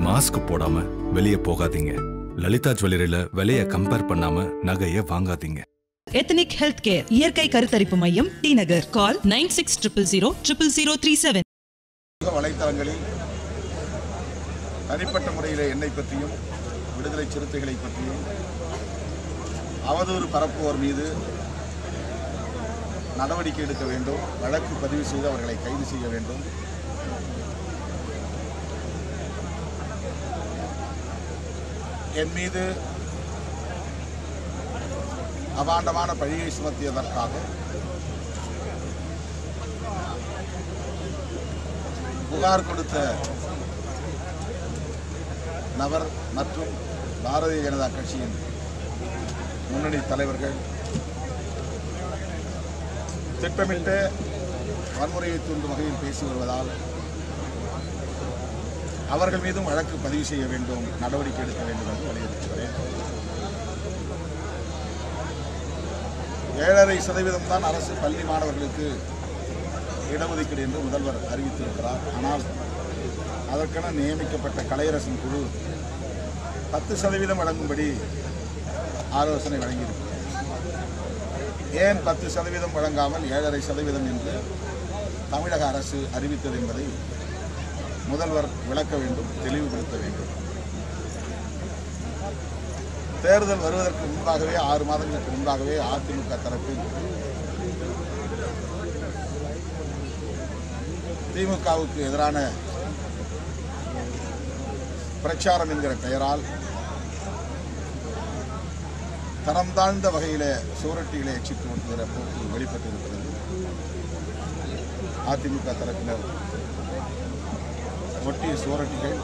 Mask போடாம வெளியே போகாதீங்க லலிதா ஜுவல்லரியில விலைய கம்பேர் பண்ணாம நகைய வாங்காதீங்க எத்தனிக் ஹெல்த் கேர் இயற்கை கருத்தரிப்பு மையம் T Nagar call nine six triple zero triple zero three seven சமூக வலைத்தளங்களில் தனிப்பட்ட முறையில் என்னை பற்றியும் விடுதலை சிறுத்தைகளை பற்றியும் அவதூறு பரப்புவோர் மீது நடவடிக்கை எடுக்க வேண்டும் வழக்கு பதிவு செய்து அவர்களை கைது செய்ய வேண்டும் என் மீது அபாண்டமான பழியை சுமத்தியதற்காக புகார் கொடுத்த நபர் மற்றும் பாரதிய ஜனதா கட்சியின் முன்னணி தலைவர்கள் திட்டமிட்டு வன்முறையை தூண்டும் வகையில் பேசி வருவதால் அவர்கள் மீதும் வழக்கு பதிவு செய்ய வேண்டும் நடவடிக்கை எடுக்க வேண்டும் என்று வலியுறுத்துகிறேன் ஏழரை சதவீதம் தான் அரசு பள்ளி மாணவர்களுக்கு இடஒதுக்கீடு என்று முதல்வர் அறிவித்திருக்கிறார் ஆனால் அதற்கென நியமிக்கப்பட்ட கலையரசன் குழு பத்து சதவீதம் வழங்கும்படி ஆலோசனை வழங்கியிருக்கிறது ஏன் பத்து சதவீதம் வழங்காமல் ஏழரை சதவீதம் என்று தமிழக அரசு அறிவித்தது என்பதை முதல்வர் விளக்க வேண்டும் தெளிவுபடுத்த வேண்டும் தேர்தல் வருவதற்கு முன்பாகவே ஆறு மாதங்களுக்கு முன்பாகவே அதிமுக தரப்பில் திமுகவுக்கு எதிரான பிரச்சாரம் என்கிற பெயரால் தரம் தாழ்ந்த வகையில சுவரொட்டிகளை அச்சிட்டு ஓட்டுகிற போக்கு வெளிப்பட்டிருக்கிறது அதிமுக தரப்பினர் ஒட்டிய சுவரொட்டிகள்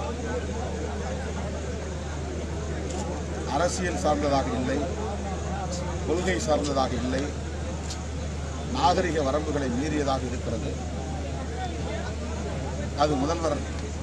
அரசியல் சார்ந்ததாக இல்லை கொள்கை சார்ந்ததாக இல்லை நாகரிக வரம்புகளை மீறியதாக இருக்கிறது அது முதல்வர்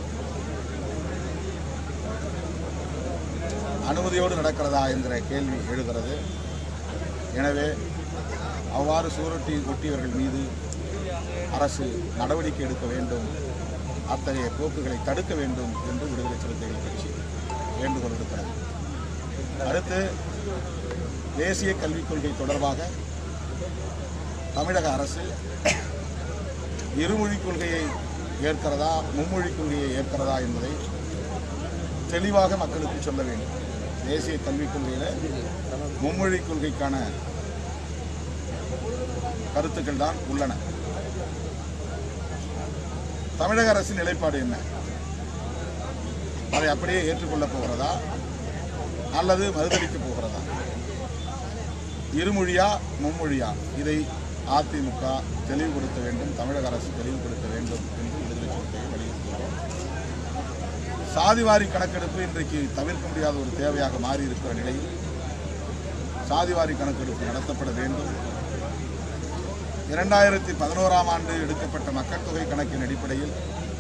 அனுமதியோடு நடக்கிறதா என்கிற கேள்வி எழுகிறது எனவே அவ்வாறு சுவரொட்டி ஒட்டியவர்கள் மீது அரசு நடவடிக்கை எடுக்க வேண்டும் அத்தகைய போக்குகளை தடுக்க வேண்டும் என்று விடுதலை சிறுத்தைகள் கட்சி வேண்டுகோள் விடுக்கிறது அடுத்து தேசிய கல்விக் கொள்கை தொடர்பாக தமிழக அரசு இருமொழிக் கொள்கையை ஏற்கிறதா மும்மொழிக் கொள்கையை ஏற்கிறதா என்பதை தெளிவாக மக்களுக்கு சொல்ல வேண்டும் தேசிய கல்விக் கொள்கையில் மும்மொழிக் கொள்கைக்கான கருத்துக்கள் தான் உள்ளன தமிழக அரசின் நிலைப்பாடு என்ன அதை அப்படியே ஏற்றுக்கொள்ளப் போகிறதா அல்லது மறுதளிக்கப் போகிறதா இருமொழியா மும்மொழியா இதை அதிமுக தெளிவுபடுத்த வேண்டும் தமிழக அரசு தெளிவுபடுத்த வேண்டும் என்று விடுதலை சிறுத்தைகள் வலியுறுத்துகிறோம் சாதிவாரி கணக்கெடுப்பு இன்றைக்கு தவிர்க்க முடியாத ஒரு தேவையாக மாறி இருக்கிற நிலையில் சாதிவாரி கணக்கெடுப்பு நடத்தப்பட வேண்டும் இரண்டாயிரத்தி பதினோராம் ஆண்டு எடுக்கப்பட்ட மக்கள் தொகை கணக்கின் அடிப்படையில்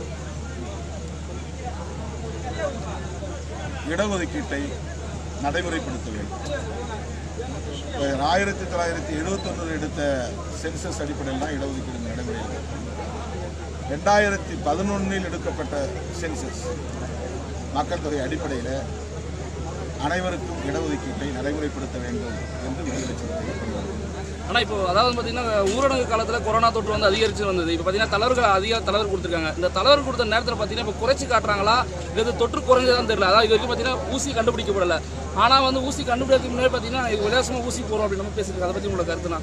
இடஒதுக்கீட்டை நடைமுறைப்படுத்த வேண்டும் ஆயிரத்தி தொள்ளாயிரத்தி எழுபத்தொன்னில் எடுத்த சென்சஸ் அடிப்படையில் தான் இடஒதுக்கீடு நடைமுறையில் இருக்கு. ரெண்டாயிரத்தி பதினொன்னில் எடுக்கப்பட்ட சென்சஸ் மக்கள் தொகை அடிப்படையில் அனைவருக்கும் இடஒதுக்கீட்டை நடைமுறைப்படுத்த வேண்டும் என்று விடுதலை சிறுத்தைகள் கொண்டுள்ளது ஆனால் இப்போ அதாவது பார்த்தீங்கன்னா ஊரடங்கு காலத்தில் கொரோனா தொற்று வந்து அதிகரித்து வந்தது இப்போ பார்த்தீங்கன்னா தலைவர்கள் அதிக தலைவர் கொடுத்துருக்காங்க இந்த தலைவர் கொடுத்த நேரத்தில் பார்த்தீங்கன்னா இப்போ குறைச்சி காட்டுறாங்களா இல்லை தொற்று குறைஞ்சதான்னு தெரியல அதாவது இது வரைக்கும் பார்த்தீங்கன்னா ஊசி கண்டுபிடிக்கப்படல ஆனால் வந்து ஊசி கண்டுபிடிக்கிறதுக்கு முன்னாடி பார்த்தீங்கன்னா இது விலாசமாக ஊசி போகிறோம் அப்படின்னு நம்ம பேசிட்டு அதை பற்றி உங்களோட கருத்துனா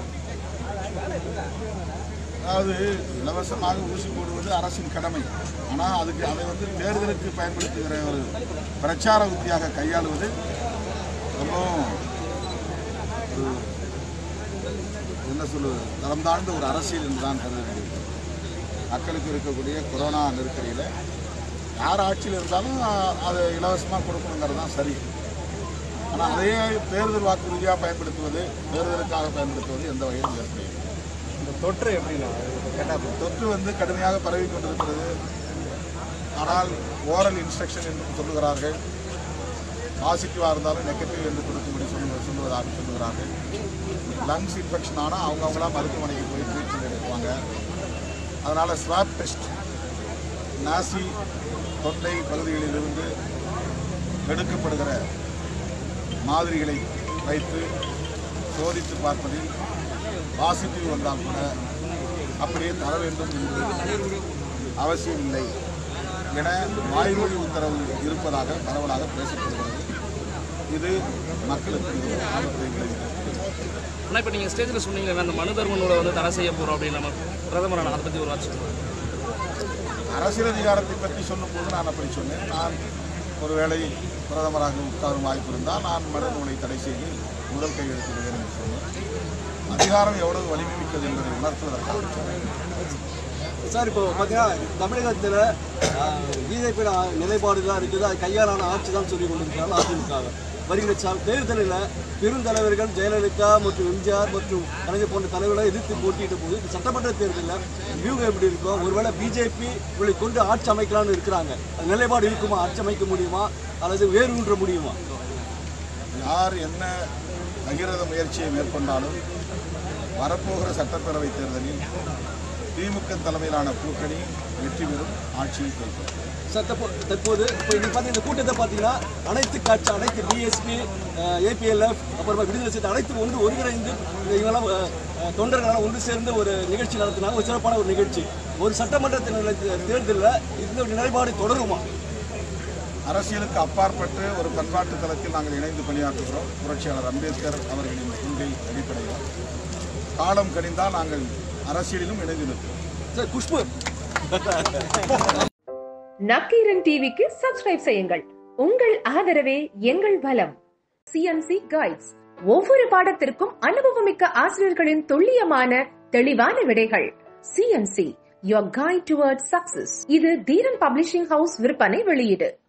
அதாவது இலவசமாக ஊசி போடுவது அரசின் கடமை ஆனால் அதுக்கு அதை வந்து தேர்தலுக்கு பயன்படுத்துகிற ஒரு பிரச்சார உத்தியாக கையாளுவது ரொம்பவும் ஒரு என்ன சொல்லுவது தரம் தாழ்ந்த ஒரு அரசியல் என்று தான் கருத வேண்டியது மக்களுக்கு இருக்கக்கூடிய கொரோனா நெருக்கடியில் யார் ஆட்சியில் இருந்தாலும் அ- அதை இலவசமாக கொடுக்கணுங்கிறது தான் சரி ஆனால் அதையே தேர்தல் வாக்குறுதியாக பயன்படுத்துவது தேர்தலுக்காக பயன்படுத்துவது எந்த வகையிலும் ஏற்படையும் இந்த தொற்று எப்படின்னா கேட்டால் தொற்று வந்து கடுமையாக பரவி கொண்டிருக்கிறது ஆனால் ஓரல் இன்ஸ்ட்ரக்ஷன் என்றும் சொல்லுகிறார்கள் பாசிட்டிவாக இருந்தாலும் நெகட்டிவ் என்று கொடுக்கும்படி சொல்லு சொல்லுவதாக சொல்லுகிறார்கள் லங்ஸ் இன்ஃபெக்ஷன் ஆனால் அவங்கவுங்களா மருத்துவமனைக்கு போய் ட்ரீட்மெண்ட் எடுக்குவாங்க அதனால் ஸ்வாப் டெஸ்ட் நாசி தொண்டை பகுதிகளிலிருந்து எடுக்கப்படுகிற மாதிரிகளை வைத்து சோதித்து பார்ப்பதில் பாசிட்டிவ் வந்தால் கூட அப்படியே தர வேண்டும் என்று அவசியம் இல்லை என வாய்மொழி உத்தரவு இருப்பதாக பரவலாக பேசப்படுகிறது இது மக்களுக்கு ஒரு ஆபத்தை விளைவிக்கிறது ஆனால் இப்போ நீங்கள் ஸ்டேஜில் சொன்னீங்க அந்த மனு தர்ம நூலை வந்து தடை செய்ய போகிறோம் அப்படின்னு நம்ம பிரதமர் அதை பற்றி ஒரு வாட்சி அரசியல் அதிகாரத்தை பற்றி சொல்லும்போது நான் அப்படி சொன்னேன் நான் ஒருவேளை பிரதமராக உட்காரும் வாய்ப்பு இருந்தால் நான் மனு நூலை தடை செய்து முதல் கையெழுத்திடுவேன் என்று சொன்னேன் அதிகாரம் எவ்வளவு வலிமை மிக்கது என்பதை உணர்த்துவதற்காக சொன்னேன் சார் இப்போ பார்த்தீங்கன்னா தமிழகத்தில் பிஜேபியோட நிலைப்பாடு தான் இருக்குது அது கையாலான ஆட்சி தான் சொல்லி கொண்டிருக்கிறாங்க அதிமுக வருகிற சா- தேர்தலில் பெருந்தலைவர்கள் ஜெயலலிதா மற்றும் எம்ஜிஆர் மற்றும் கலைஞர் போன்ற தலைவர்களை எதிர்த்து போட்டியிட்ட போது இந்த சட்டமன்ற தேர்தலில் வியூகம் எப்படி இருக்கும் ஒருவேளை பிஜேபி இவளை கொண்டு ஆட்சி அமைக்கலாம்னு இருக்கிறாங்க அது நிலைப்பாடு இருக்குமா ஆட்சி அமைக்க முடியுமா அல்லது வேறு ஊன்ற முடியுமா யார் என்ன பகிரத முயற்சியை மேற்கொண்டாலும் வரப்போகிற சட்டப்பேரவை தேர்தலில் திமுக தலைமையிலான கூட்டணி வெற்றி பெறும் ஆட்சியை கைப்பற்றும் சார் தப்போ தற்போது இப்போ இன்னைக்கு பார்த்தீங்கன்னா இந்த கூட்டத்தை பார்த்தீங்கன்னா அனைத்து கட்சி அனைத்து பிஎஸ்பி ஏபிஎல்எஃப் அப்புறமா விடுதலை சேர்த்து அனைத்து ஒன்று ஒருங்கிணைந்து இந்த இவங்கெல்லாம் அஹ், அஹ், தொண்டர்களெல்லாம் ஒன்று சேர்ந்து ஒரு நிகழ்ச்சி நடத்தினாங்க ஒரு சிறப்பான ஒரு நிகழ்ச்சி ஒரு சட்டமன்ற தேர்தல் தேர்தலில் இந்த ஒரு நிலைப்பாடு தொடருமா அரசியலுக்கு அப்பாற்பட்டு ஒரு பண்பாட்டு தளத்தில் நாங்கள் இணைந்து பணியாற்றுகிறோம் புரட்சியாளர் அம்பேத்கர் அவர்களின் கொள்கை அடிப்படையில் காலம் கணிந்தால் நாங்கள் அரசியலிலும் இணைந்து நிற்கிறோம் சார் குஷ்பு நக்கீரன் டிவிக்கு சப்ஸ்கிரைப் செய்யுங்கள் உங்கள் ஆதரவே எங்கள் பலம் சிஎன்சி கைட்ஸ் ஒவ்வொரு பாடத்திற்கும் அனுபவமிக்க ஆசிரியர்களின் துல்லியமான தெளிவான விடைகள் CNC your guide toward success இது தீரன் பப்ளிஷிங் ஹவுஸ் விற்பனை வெளியீடு